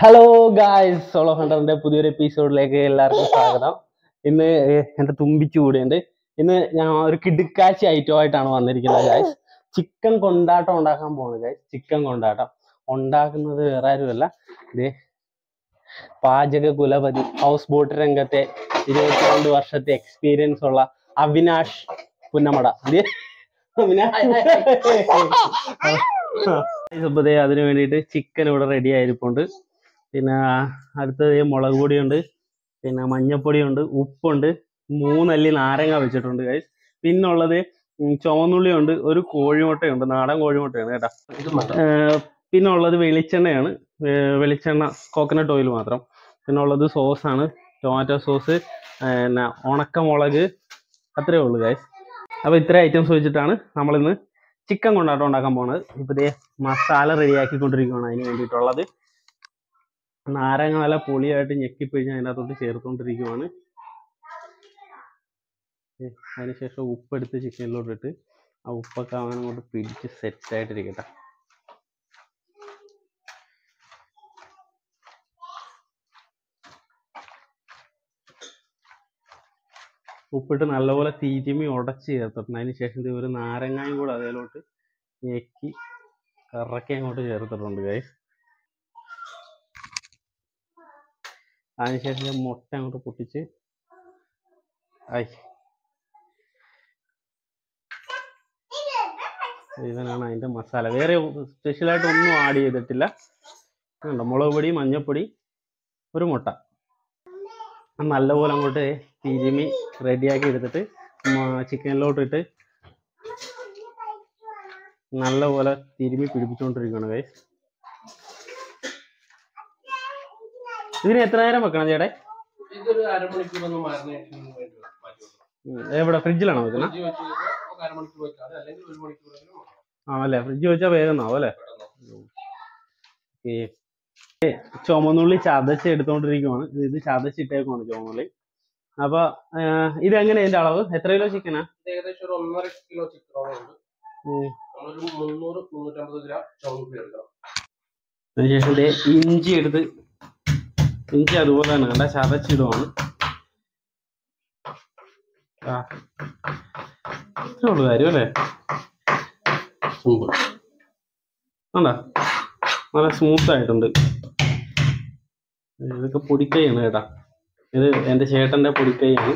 Hello guys solo ഹണ്ടറിന്റെ പുതിയൊരു എപ്പിസോഡിലേക്ക് എല്ലാവർക്കും സ്വാഗതം ഇന്ന് ഏഹ്, എന്റെ തുമ്പിച്ചു കൂടെയുണ്ട് ഇന്ന് ഞാൻ ഒരു കിടുക്കാച്ചി ഐറ്റം ആയിട്ടാണ് വന്നിരിക്കുന്നത് ഗായ്സ് ചിക്കൻ കൊണ്ടാട്ടം ഉണ്ടാക്കാൻ പോകുന്നത് ഗായ്സ് ചിക്കൻ കൊണ്ടാട്ടം ഉണ്ടാക്കുന്നത് വേറെ ആരുമല്ല ഇത് പാചക കുലപതി ഹൗസ് ബോട്ട് രംഗത്തെ ഇരുപത്തിരണ്ട് വർഷത്തെ എക്സ്പീരിയൻസ് ഉള്ള അവിനാഷ് പുന്നമട ഇത് ഇപ്പൊ ദേ അതിന് വേണ്ടിയിട്ട് ചിക്കൻ ഇവിടെ റെഡി ആയിരിപ്പുണ്ട് പിന്നെ അടുത്തത് മുളക് പൊടിയുണ്ട് പിന്നെ മഞ്ഞപ്പൊടിയുണ്ട് ഉപ്പുണ്ട് മൂന്നല്ലി നാരങ്ങ വെച്ചിട്ടുണ്ട് ഗൈസ് പിന്നുള്ളത് ഉം ചുവന്നുള്ളിയുണ്ട് ഒരു കോഴിമുട്ടയുണ്ട് നാടൻ കോഴിമുട്ടയാണ് കേട്ടോ ഏർ പിന്നെ ഉള്ളത് വെളിച്ചെണ്ണയാണ് ഏർ വെളിച്ചെണ്ണ കോക്കനട്ട് ഓയിൽ മാത്രം പിന്നെ ഉള്ളത് സോസാണ് ടൊമാറ്റോ സോസ് പിന്നെ ഉണക്കമുളക് അത്രേ ഉള്ളൂ ഗൈസ് അപ്പോൾ ഇത്ര ഐറ്റംസ് വെച്ചിട്ടാണ് നമ്മളിന്ന് ചിക്കൻ കൊണ്ടാട്ടം ഉണ്ടാക്കാൻ പോണത് ഇപ്പോൾ ദേ മസാല റെഡിയാക്കിക്കൊണ്ടിരിക്കുകയാണ് അതിന് വേണ്ടിയിട്ടുള്ളത് നാരങ്ങ നല്ല പൊളിയായിട്ട് ഞെക്കിപ്പിഴിഞ്ഞ് അതിനകത്തോട്ട് ചേർത്തുകൊണ്ടിരിക്കുവാണ് ഏ, അതിനുശേഷം ഉപ്പെടുത്ത് ചിക്കനിലോട്ട് ഇട്ട് ആ ഉപ്പൊക്കെ അവൻ അങ്ങോട്ട് പിടിച്ച് സെറ്റായിട്ടിരിക്കട്ടെ ഉപ്പിട്ട് നല്ലപോലെ തീരുമി ഉടച്ച് ചേർത്തിട്ടുണ്ട് അതിന് ശേഷം ദേ ഒരു നാരങ്ങയും കൂടെ അതിലോട്ട് ഞെക്കി കറക്കി അങ്ങോട്ട് ചേർത്തിട്ടുണ്ട് ഗൈസ് അതിനുശേഷം ഞാൻ മുട്ട അങ്ങോട്ട് പൊട്ടിച്ച് ആയി ഇവനാണ് അതിൻ്റെ മസാല വേറെ സ്പെഷ്യലായിട്ട് ഒന്നും ആഡ് ചെയ്തിട്ടില്ല കണ്ടോ മുളക് പൊടി മഞ്ഞൾപ്പൊടി ഒരു മുട്ട അത് നല്ലപോലെ അങ്ങോട്ട് തിരുമി റെഡിയാക്കി എടുത്തിട്ട് ചിക്കനിലോട്ട് ഇട്ട് നല്ലപോലെ തിരുമി പിടിപ്പിച്ചുകൊണ്ടിരിക്കുകയാണ് കൈ ഇതിന് എത്ര നേരം വെക്കണം ചേട്ടേ ഇതൊരു അരമണിക്കൂർ ഒന്ന് മാറിനേഷന് വേണ്ടി മാറ്റി വെക്കണം. ഉം, എവിടെ ഫ്രിഡ്ജിലാണോ വെക്കുന്നത് ഫ്രിഡ്ജിൽ വെച്ച് കഴിഞ്ഞാൽ നമുക്ക് അരമണിക്കൂർ വെക്കാം അല്ലെങ്കിൽ ഒരു മണിക്കൂറെങ്കിലും വെക്കാം. ആ അല്ലേ ഫ്രിഡ്ജ് വെച്ചാൽ വേഗം ആവും അല്ലേ പെട്ടെന്ന്. ഈ ചുമന്നുള്ളി ചതച്ച് എടുത്തോണ്ടിരിക്കുവാണ് ഇത് ഇത് ചതച്ചിട്ടേക്കുവാണ് ചുമന്നുള്ളി അപ്പൊ ഇതെങ്ങനെ ഇതിന്റെ അളവ് എത്ര കിലോ ചിക്കനാ ഇത് ഏകദേശം ഒരു ഒന്നര കിലോ ചിക്കനോളം ഉണ്ട് നമ്മളൊരു മുന്നൂറ് മുന്നൂറ്റമ്പത് ഗ്രാം ചുവന്നുള്ളി എടുക്കണം അതിനുശേഷം ദേ ഇഞ്ചി എടുത്ത് ഇഞ്ചി അതുപോലെ തന്നെ കണ്ട ചതച്ചിടുവാണ് ആ ഇത്രേ ഉള്ളു കാര്യം അല്ലേ സിമ്പിൾ കണ്ടാ നല്ല സ്മൂത്ത് ആയിട്ടുണ്ട് ഇതൊക്കെ പൊടിക്കൈയാണ് കേട്ടാ ഇത് എൻ്റെ ചേട്ടൻ്റെ പൊടിക്കൈയാണ്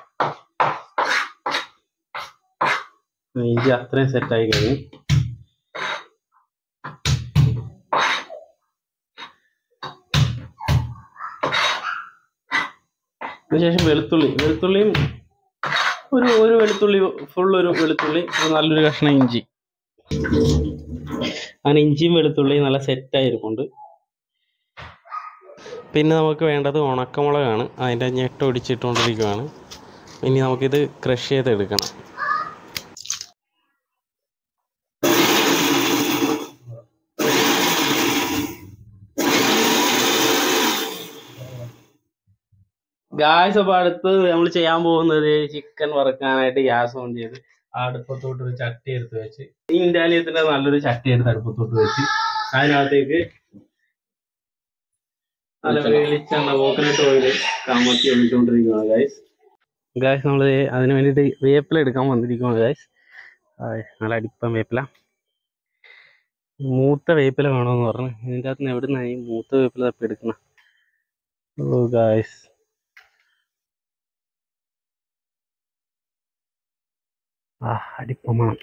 ഇഞ്ചി അത്രയും സെറ്റായി കഴിഞ്ഞു അതിനുശേഷം വെളുത്തുള്ളി വെളുത്തുള്ളിയും ഒരു ഒരു വെളുത്തുള്ളി ഫുൾ ഒരു വെളുത്തുള്ളി ഒരു നല്ലൊരു കഷ്ണം ഇഞ്ചി അങ്ങനെ ഇഞ്ചിയും വെളുത്തുള്ളിയും നല്ല സെറ്റായിരിപ്പുണ്ട് പിന്നെ നമുക്ക് വേണ്ടത് ഉണക്കമുളകാണ് അതിൻ്റെ ഞെട്ട് ഒടിച്ചിട്ടുകൊണ്ടിരിക്കുകയാണ് ഇനി നമുക്കിത് ക്രഷ് ചെയ്തെടുക്കണം ഗ്യാസ് അപ്പോൾ അടുത്ത് നമ്മൾ ചെയ്യാൻ പോകുന്നത് ചിക്കൻ വറുക്കാനായിട്ട് ഗ്യാസ് ഓൺ ചെയ്ത് ആ അടുപ്പത്തോട്ട് ഒരു ചട്ടി എടുത്ത് വെച്ച് ഇൻഡാലിയത്തിന്റെ നല്ലൊരു ചട്ടി എടുത്ത് അടുപ്പത്തോട്ട് വെച്ച് അതിനകത്തേക്ക് നല്ല വെളിച്ചെണ്ണ കോക്കനട്ട് ഓയിൽ കമത്തി ഒഴിച്ചുകൊണ്ടിരിക്കുകയാണ് ഗൈസ് ഗൈസ് നമ്മൾ അതിന് വേണ്ടിയിട്ട് വേപ്പില എടുക്കാൻ വന്നിരിക്കുകയാണ് ഗൈസ് നല്ല അടിപ്പം വേപ്പില മൂത്ത വേപ്പില വേണമെന്ന് പറഞ്ഞു ഇതിൻ്റെ അകത്ത് നിന്ന് എവിടെ നിന്നാണ് ഈ മൂത്ത വേപ്പില തപ്പി എടുക്കുന്നത് ഓ ഗൈസ് ആ അടിപ്പമാണ്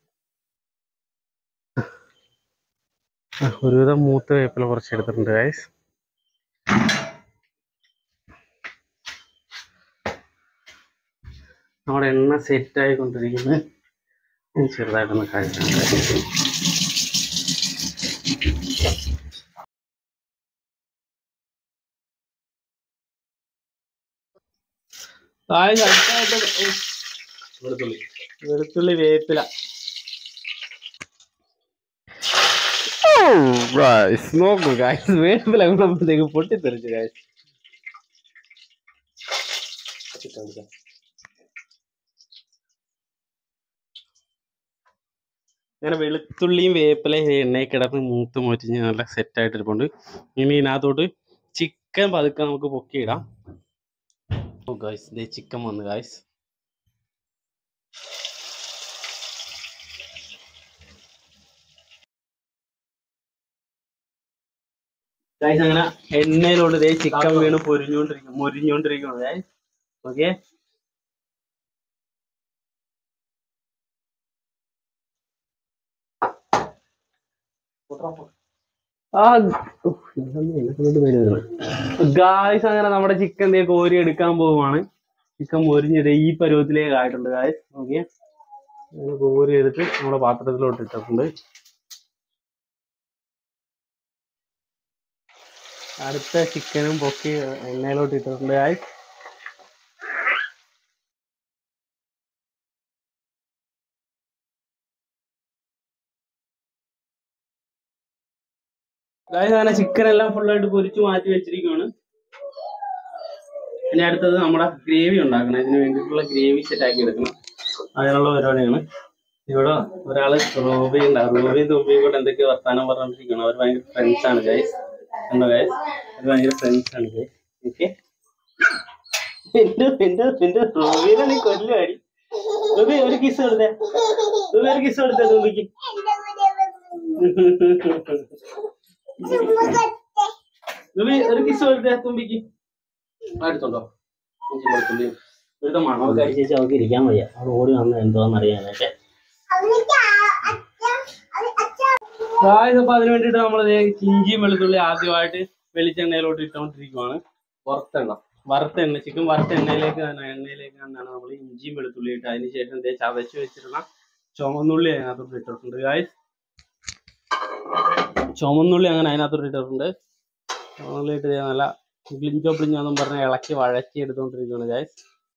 ആ, ഒരുവിധം മൂത്ത വേപ്പില കുറച്ച് എടുത്തിട്ടുണ്ട് ഗൈസ് നമ്മുടെ എണ്ണ സെറ്റ് ആയിക്കൊണ്ടിരിക്കുന്നത് ഇനി ചെറുതായിട്ടൊന്ന് കഴിക്കണം ഗായ്സ്, അടുത്തായിട്ട് ഉം, വെളുത്തുള്ളി വെളുത്തുള്ളി വേപ്പില നോക്കൂ ഗായ്സ് വേപ്പില കൊണ്ടപ്പോഴത്തേക്ക് പൊട്ടിത്തെറിച്ചു ഗായ്സ് ചിക്കൻ എടുക്കാം അങ്ങനെ വെളുത്തുള്ളിയും വേപ്പിലയും എണ്ണയിൽ കിടന്ന് മൂത്ത് മൊരിഞ്ഞ് നല്ല സെറ്റായിട്ട് ഇരിപ്പുണ്ട് ഇനി ഇതിനകത്തോട്ട് ചിക്കൻ പതുക്കെ നമുക്ക് പൊക്കിയിടാം ഓ ഗായ്സ് ഇതേ ചിക്കൻ വന്നു ഗായ്സ് ഗായ്സ് അങ്ങനെ എണ്ണയിലോട്ട് ഇതേ ചിക്കൻ വീണ് പൊരിഞ്ഞോണ്ടിരിക്കും മൊരിഞ്ഞോണ്ടിരിക്കുകയാണ് ഗായ്സ് ഓക്കെ ആ ഗായ്സ് അങ്ങനെ നമ്മുടെ ചിക്കൻ ദേ കോരി എടുക്കാൻ പോവുകയാണ് ചിക്കൻ മൊരിഞ്ഞത് ഈ പരുവത്തിലേക്ക് ആയിട്ടുണ്ട് ഗായ്സ് ഓക്കെ അങ്ങനെ കോരി എടുത്ത് നമ്മുടെ പാത്രത്തിലോട്ട് ഇട്ടിട്ടുണ്ട് അടുത്ത ചിക്കനും പൊക്കി എണ്ണയിലോട്ട് ഇട്ടിട്ടുണ്ട് ഗായ്സ് ഗായ്സ് അങ്ങനെ ചിക്കൻ എല്ലാം ഫുള്ളായിട്ട് പൊരിച്ചു മാറ്റി വെച്ചിരിക്കുകയാണ് ഇനി അടുത്തത് നമ്മുടെ ഗ്രേവി ഉണ്ടാക്കണം ഇതിന് വേണ്ടിയിട്ടുള്ള ഗ്രേവി സെറ്റ് ആക്കി എടുക്കണം അതിനുള്ള പരിപാടിയാണ് ഇവിടെ ഒരാള് റൂബി ഉണ്ടാവും റൂബി തുമ്പിയും കൂടെ എന്തൊക്കെയോ വർത്താനം പറഞ്ഞോണ്ടിരിക്കണം അവർ ഭയങ്കര ഫ്രണ്ട്സ് ആണ് ഗൈസ് ഉണ്ടോ ഗൈസ് അവർ ഭയങ്കര ഫ്രണ്ട്സ് ആണ് ഗൈസ് ഓക്കെ എന്റെ എന്റെ എന്റെ റൂബിനെ നീ കൊല്ലുവാടി റൂബി ഒരു കിസ് കൊടുത്തേ റൂബി ഒരു കിസ് കൊടുത്തേ തുമ്പിക്ക് റൂബി ഒരു കിസ് കൊടുത്തേ തുമ്പിക്ക് എടുത്തോണ്ടോ ഇഞ്ചി വെളുത്തുള്ളി ഇവിടുത്തെ മണമൊക്കെ അടിച്ചേച്ച് അവർക്ക് ഇരിക്കാൻ വയ്യ അവിടെ ഓടി വന്ന എന്തോന്ന് അറിയാനായിട്ട് ഗായ്സ് അപ്പൊ അതിന് വേണ്ടിട്ട് നമ്മൾ ഇഞ്ചിയും വെളുത്തുള്ളി ആദ്യമായിട്ട് വെളിച്ചെണ്ണയിലോട്ട് ഇട്ടുകൊണ്ടിരിക്കുവാണ് വറുത്തെണ്ണ വറുത്ത എണ്ണ ചിക്കൻ വറുത്ത എണ്ണയിലേക്ക് തന്നെ എണ്ണയിലേക്ക് തന്നെയാണ് നമ്മൾ ഇഞ്ചിയും വെളുത്തുള്ളി ഇട്ട് അതിന് ശേഷം ദേ ചതച്ച് വെച്ചിരുന്ന ചുമന്നുള്ളി അതിനകത്തോട്ട് ഇട്ടിട്ടുണ്ട് ഗായ്സ് ചുമന്നുള്ളി അങ്ങനെ അതിനകത്തോട്ട് ഇട്ടിട്ടുണ്ട് ചുമന്നുള്ളി ഇട്ട് ദേ നല്ല ഗ്ലിഞ്ചോ പ്ലിഞ്ചോന്നും പറഞ്ഞ് ഇളക്കി വഴറ്റി എടുത്തോണ്ടിരിക്കുകയാണ് ഗായ്സ്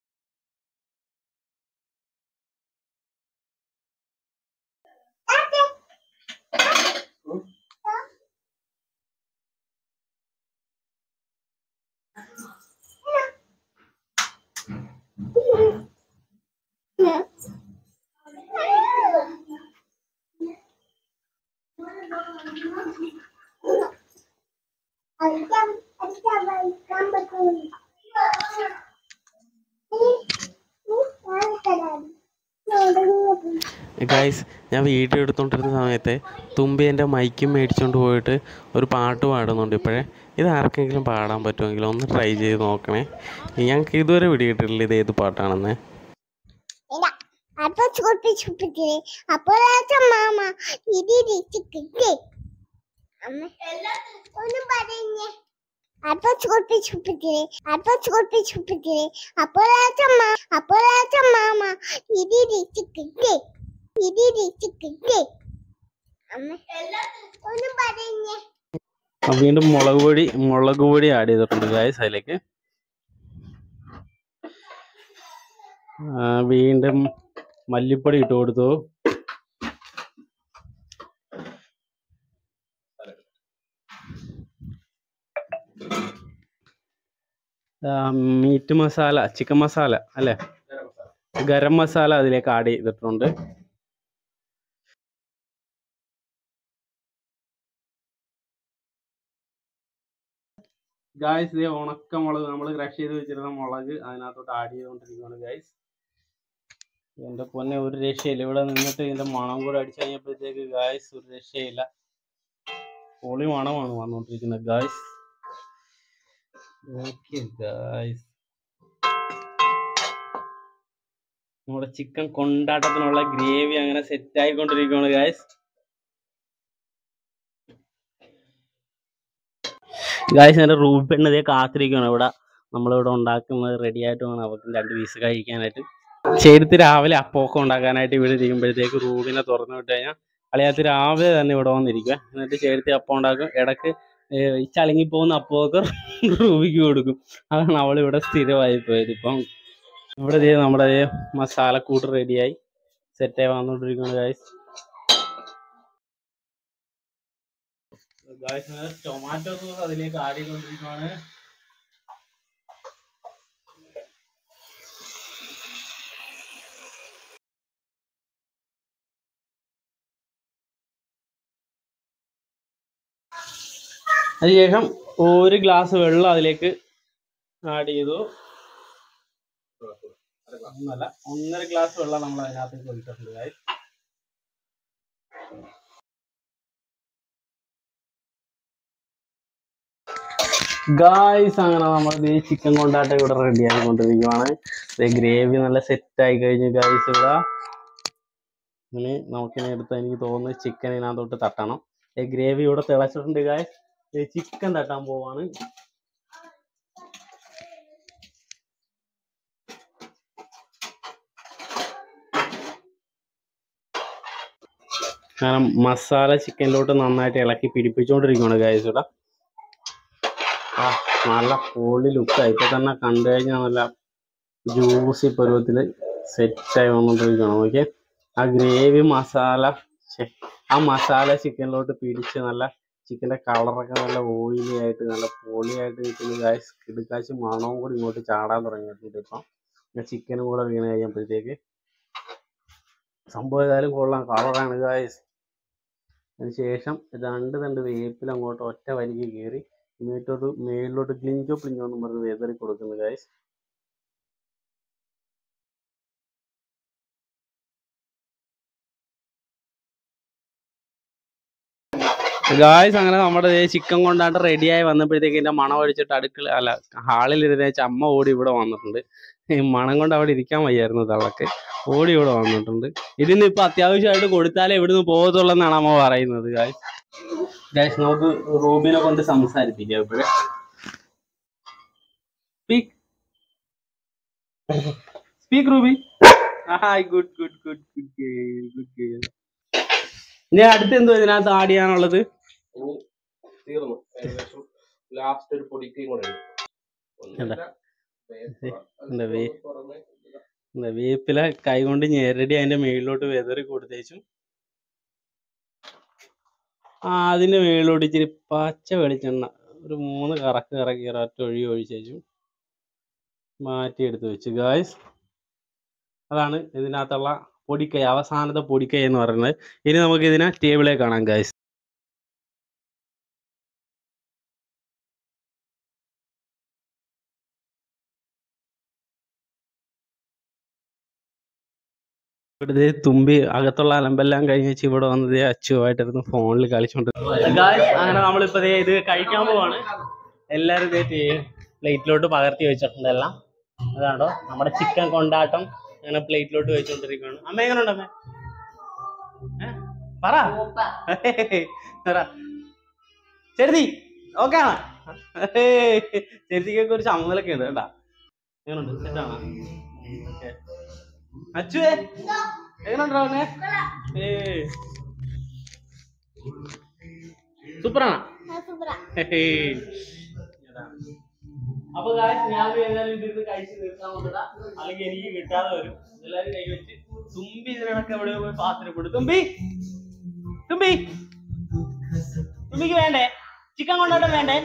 ഗായ്സ് ഞാൻ വീഡിയോ എടുത്തോണ്ടിരുന്ന സമയത്ത് തുമ്പി എൻ്റെ മൈക്കും മേടിച്ചുകൊണ്ട് പോയിട്ട് ഒരു പാട്ട് പാടുന്നുണ്ട് ഇപ്പോഴേ ഇത് ആർക്കെങ്കിലും പാടാൻ പറ്റുമെങ്കിൽ ഒന്ന് ട്രൈ ചെയ്ത് നോക്കണേ ഞങ്ങൾക്ക് ഇതുവരെ പിടികിട്ടില്ല ഇത് ഏത് പാട്ടാണെന്ന് ഇല്ല അപ്പൊ ചുപ്പി ചുപ്പിട്ടില്ലേ അപ്പോഴത്തെ മാമ ഇത് കിട്ടി അമ്മ ഒന്നും പറഞ്ഞേ അപ്പൊ ചുപ്പി ചുപ്പിട്ടില്ലേ അപ്പൊ ചുപ്പി ചുപ്പിട്ടില്ലേ അപ്പോഴത്തെ മാ അപ്പോഴത്തെ മാമ ഇത് കിട്ടി ഇത് കിട്ടി അമ്മ ഒന്നും പറഞ്ഞേ അപ്പം വീണ്ടും മുളക് പൊടി മുളക് പൊടി ആഡ് ചെയ്തിട്ടുണ്ട് ഗായ്സ് അതിലേക്ക് ആ, വീണ്ടും മല്ലിപ്പൊടി ഇട്ട് കൊടുത്തു ആ, മീറ്റ് മസാല ചിക്കൻ മസാല അല്ലേ ഗരം മസാല ഗരം മസാല അതിലേക്ക് ആഡ് ചെയ്തിട്ടുണ്ട് ഗായ്സ് ഇത് ഉണക്ക മുളക് നമ്മൾ ക്രഷ് ചെയ്ത് വെച്ചിരുന്ന മുളക് അതിനകത്തോട്ട് ആഡ് ചെയ്തുകൊണ്ടിരിക്കുകയാണ് ഗായ്സ് എന്റെ പൊന്നെ ഒരു രക്ഷയില്ല ഇവിടെ നിന്നിട്ട് ഇതിന്റെ മണം കൂടെ അടിച്ചു കഴിഞ്ഞപ്പോഴത്തേക്ക് ഗായ്സ് ഒരു രക്ഷയില്ല പൊളി മണമാണ് വന്നുകൊണ്ടിരിക്കുന്നത് ഗായ്സ് ഓക്കെ ഗായ്സ് നമ്മുടെ ചിക്കൻ കൊണ്ടാട്ടത്തിനുള്ള ഗ്രേവി അങ്ങനെ സെറ്റ് ആയിക്കൊണ്ടിരിക്കുകയാണ് ഗായ്സ് ഗായ്സ് എൻ്റെ റൂബി പെണ്ണ് ഇതേ കാത്തിരിക്കുകയാണ് ഇവിടെ നമ്മളിവിടെ ഉണ്ടാക്കുന്നത് റെഡി ആയിട്ട് വേണം അവർക്ക് രണ്ട് പീസ് കഴിക്കാനായിട്ട് ചേരുത്ത് രാവിലെ അപ്പമൊക്കെ ഉണ്ടാക്കാനായിട്ട് ഇവിടെ ഇരിക്കുമ്പോഴത്തേക്ക് റൂബിനെ തുറന്നു വിട്ട് കഴിഞ്ഞാൽ കളിയാത്ത് രാവിലെ തന്നെ ഇവിടെ വന്നിരിക്കുക എന്നിട്ട് ചേരുത്തി അപ്പം ഉണ്ടാക്കും ഇടക്ക് ഏഹ് ഈ ചളുങ്ങി പോകുന്ന അപ്പമൊക്കെ റൂബിക്ക് കൊടുക്കും അതാണ് അവൾ ഇവിടെ സ്ഥിരമായി പോയത് ഇപ്പം ഇവിടെ ദേ നമ്മുടെ ദേ മസാലക്കൂട്ട് റെഡിയായി സെറ്റായി വന്നുകൊണ്ടിരിക്കുകയാണ് ഗായ്സ് ഗായ്സ് ടൊമാറ്റോ സോസ് അതിലേക്ക് ആഡ് ചെയ്തുകൊണ്ടിരിക്കുകയാണ് അതിനുശേഷം ഒരു ഗ്ലാസ് വെള്ളം അതിലേക്ക് ആഡ് ചെയ്തു ഒന്നല്ല ഒന്നര ഗ്ലാസ് വെള്ളം നമ്മൾ അതിനകത്തേക്ക് ഒഴിച്ചിട്ടുണ്ട് guys. ഗായ്സ് അങ്ങനെ നമ്മൾ ഈ ചിക്കൻ കൊണ്ടാട്ടം ഇവിടെ റെഡി ആയിക്കൊണ്ടിരിക്കുവാണ് ഗ്രേവി നല്ല സെറ്റ് ആയി കഴിഞ്ഞു ഗായ്സ് ഇവിടെ ഇനി നമുക്കിനി എടുത്ത് എനിക്ക് തോന്നുന്നു ചിക്കൻ ഇതിനകത്തോട്ട് തട്ടണം ഗ്രേവി ഇവിടെ തിളച്ചിട്ടുണ്ട് ഗായ്സ് ചിക്കൻ തട്ടാൻ പോവാണ് കാരണം മസാല ചിക്കനിലോട്ട് നന്നായിട്ട് ഇളക്കി പിടിപ്പിച്ചുകൊണ്ടിരിക്കുകയാണ് ഗായ്സ് ഇവിടെ ആ നല്ല പൊളി ലുക്കായി ഇപ്പൊ തന്നെ കണ്ടു കഴിഞ്ഞാൽ നല്ല ജ്യൂസി പരുവത്തിൽ സെറ്റായി വന്നുകൊണ്ടിരിക്കണം ഓക്കെ ആ ഗ്രേവി മസാല ഛെ, ആ മസാല ചിക്കനിലോട്ട് പിടിച്ച് നല്ല ചിക്കൻ്റെ കളറൊക്കെ നല്ല ഓയിലി ആയിട്ട് നല്ല പൊളിയായിട്ട് നിൽക്കുന്ന ഗായ്സ് കിടുക്കാച്ച് മണവും കൂടി ഇങ്ങോട്ട് ചാടാൻ തുടങ്ങിയിട്ടുണ്ട് ഇപ്പം ചിക്കനും കൂടെ വീണ് കഴിയുമ്പോഴത്തേക്ക് സംഭവം ഏതായാലും കൊള്ളാം കളറാണ് ഗായ്സ് അതിനുശേഷം രണ്ട് തണ്ട് വേപ്പിൽ അങ്ങോട്ട് ഒറ്റ വലിക്ക് കയറി മേത്തോട്ട് മേളിലോട്ട് ക്ലിഞ്ചോ പ്ലിഞ്ചോ എന്നും പറഞ്ഞ് വേദറി കൊടുക്കുന്നു ഗായ്സ് ഗായ്സ് അങ്ങനെ നമ്മുടെ ചിക്കൻ കൊണ്ടാണ്ട് റെഡിയായി വന്നപ്പോഴത്തേക്ക് ഇതിന്റെ മണം അടിച്ചിട്ട് അടുക്കള അല്ല ഹാളിൽ ഇരുന്ന അമ്മ ഓടി ഇവിടെ വന്നിട്ടുണ്ട് ഈ മണം കൊണ്ട് അവിടെ ഇരിക്കാൻ വയ്യായിരുന്നു തള്ളക്ക് ഓടി ഇവിടെ വന്നിട്ടുണ്ട് ഇതിന് ഇപ്പൊ അത്യാവശ്യമായിട്ട് കൊടുത്താലേ ഇവിടുന്ന് പോകത്തുള്ളെന്നാണ് അമ്മ പറയുന്നത് ഗായ്സ് ഗായ്സ് നമുക്ക് റൂബിനെ കൊണ്ട് സംസാരിപ്പിക്കാം ഇപ്പോഴേ speak speak Ruby hi good good good good girl good girl ഇനി അടുത്ത് എന്തോ ഇതിനകത്ത് ആഡ് ചെയ്യാനുള്ളത് ഇനി തീർന്നു ഏകദേശം ലാസ്റ്റ് ഒരു പൊടിക്കയും കൂടെ ഉണ്ട് ഒന്നുമില്ല. വേപ്പ്. അത് എന്താ വേ- പുറമെ എന്താ വേപ്പില കൈ കൊണ്ട് ഞെരടി അതിന്റെ മേളിലോട്ട് വെതറി കൊടുത്തേച്ചും ആ അതിന്റെ മേളിലോട്ട് ഇച്ചിരി പച്ച വെളിച്ചെണ്ണ ഒരു മൂന്ന് കറക്ക് കറക്കി ഒരൊറ്റ ഒഴി ഒഴിച്ചേച്ചും മാറ്റി എടുത്ത് വെച്ചു ഗായ്സ് അതാണ് ഇതിനകത്തുള്ള പൊടിക്കൈ അവസാനത്തെ പൊടിക്കൈ എന്ന് പറയുന്നത് ഇനി നമുക്ക് ഇതിനെ ടേബിളിൽ കാണാം ഗായ്സ് ഇവിടുത്തെ തുമ്പി അകത്തുള്ള അലമ്പെല്ലാം കഴിഞ്ഞ് വെച്ച് ഇവിടെ വന്നത് അച്ചുമായിട്ടിരുന്ന് ഫോണിൽ കളിച്ചോണ്ട് അങ്ങനെ നമ്മളിപ്പോ ദേ ഇത് കഴിക്കാൻ പോവാണ് എല്ലാരും പ്ലേറ്റിലോട്ട് പകർത്തി വെച്ചിട്ടുണ്ട് എല്ലാം അതാണോ നമ്മുടെ ചിക്കൻ കൊണ്ടാട്ടം അങ്ങനെ പ്ലേറ്റിലോട്ട് വെച്ചോണ്ടിരിക്കുകയാണ് അമ്മ എങ്ങനെയുണ്ട് അമ്മ ഏ? പറ പറ ചെറുതി ഓക്കെ ആണോ ചെറുതിക്കൊക്കെ ഒരു ചമ്മലൊക്കെ ഉണ്ട് കേട്ടാ എങ്ങനെയുണ്ട് സെറ്റാണോ ഓക്കെ അച്ചുവേ എങ്ങനെയുണ്ടോ അവനെ ഏ സൂപ്പറാണോ അപ്പൊ guys, ഞാൻ ഏതായാലും ഇതിരുന്ന് കഴിച്ച് തീർക്കാൻ വന്നതാ അല്ലെങ്കിൽ എനിക്ക് കിട്ടാതെ വരും എല്ലാരും കൈ വെച്ച് തുമ്പി ഇതിനൊക്കെ എവിടെ പോയി പാത്രപ്പെടും തുമ്പി തുമ്പി തുമ്പിക്ക് വേണ്ടേ ചിക്കൻ കൊണ്ടോട്ടം വേണ്ടേ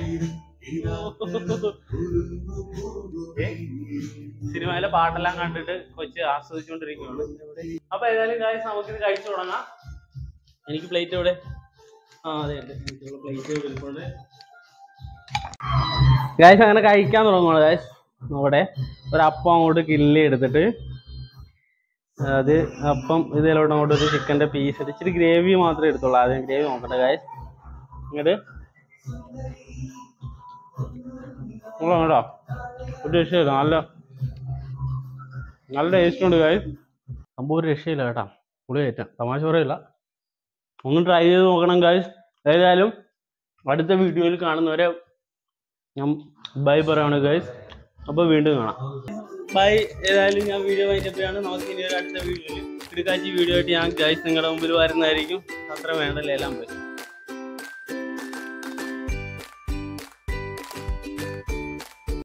ഏ? സിനിമയിലെ പാട്ടെല്ലാം കണ്ടിട്ട് കൊച്ച് ആസ്വദിച്ചുകൊണ്ടിരിക്കുകയാണ് അപ്പൊ ഏതായാലും കാര്യം നമുക്കിത് കഴിച്ചു തുടങ്ങാം എനിക്ക് പ്ലേറ്റ് എവിടെ ആ അതെ അതെ പ്ലേറ്റ് വിൽപ്പുണ്ട് ഗായ്സ് അങ്ങനെ കഴിക്കാൻ തുടങ്ങുള്ളൂ ഗായ്സ് അവിടെ ഒരു അപ്പം അങ്ങോട്ട് കില്ലി എടുത്തിട്ട് അത് അപ്പം ഇതിലോട്ട് അങ്ങോട്ട് ഒരു ചിക്കൻ്റെ പീസ് എടുത്ത് ഇച്ചിരി ഗ്രേവി മാത്രമേ എടുത്തുള്ളൂ ആദ്യം ഗ്രേവി നോക്കട്ടെ ഗായ്സ് ഇങ്ങോട്ട് കേട്ടോ ഒരു രക്ഷയില്ല നല്ല നല്ല ടേസ്റ്റ് ഉണ്ട് ഗായ്സ് സംഭവം ഒരു രക്ഷയില്ല കേട്ടാ പുളി കയറ്റാം തമാശ പറയില്ല ഒന്ന് ട്രൈ ചെയ്ത് നോക്കണം ഗായ്സ് ഏതായാലും അടുത്ത വീഡിയോയിൽ കാണുന്നവരെ ഞാൻ ബൈ പറയാണ് ഗൈസ് അപ്പോൾ വീണ്ടും കാണാം ബൈ ഏതായാലും ഞാൻ വീഡിയോ വൈകിട്ടപ്പോഴാണ് നമുക്ക് ഇനി ഒരു അടുത്ത വീഡിയോയിൽ കിടക്കാച്ചി വീഡിയോ ആയിട്ട് ഞാൻ ഗൈസ് നിങ്ങളുടെ മുമ്പിൽ വരുന്നതായിരിക്കും അത്ര വേണ്ടല്ലേ എല്ലാം പോയി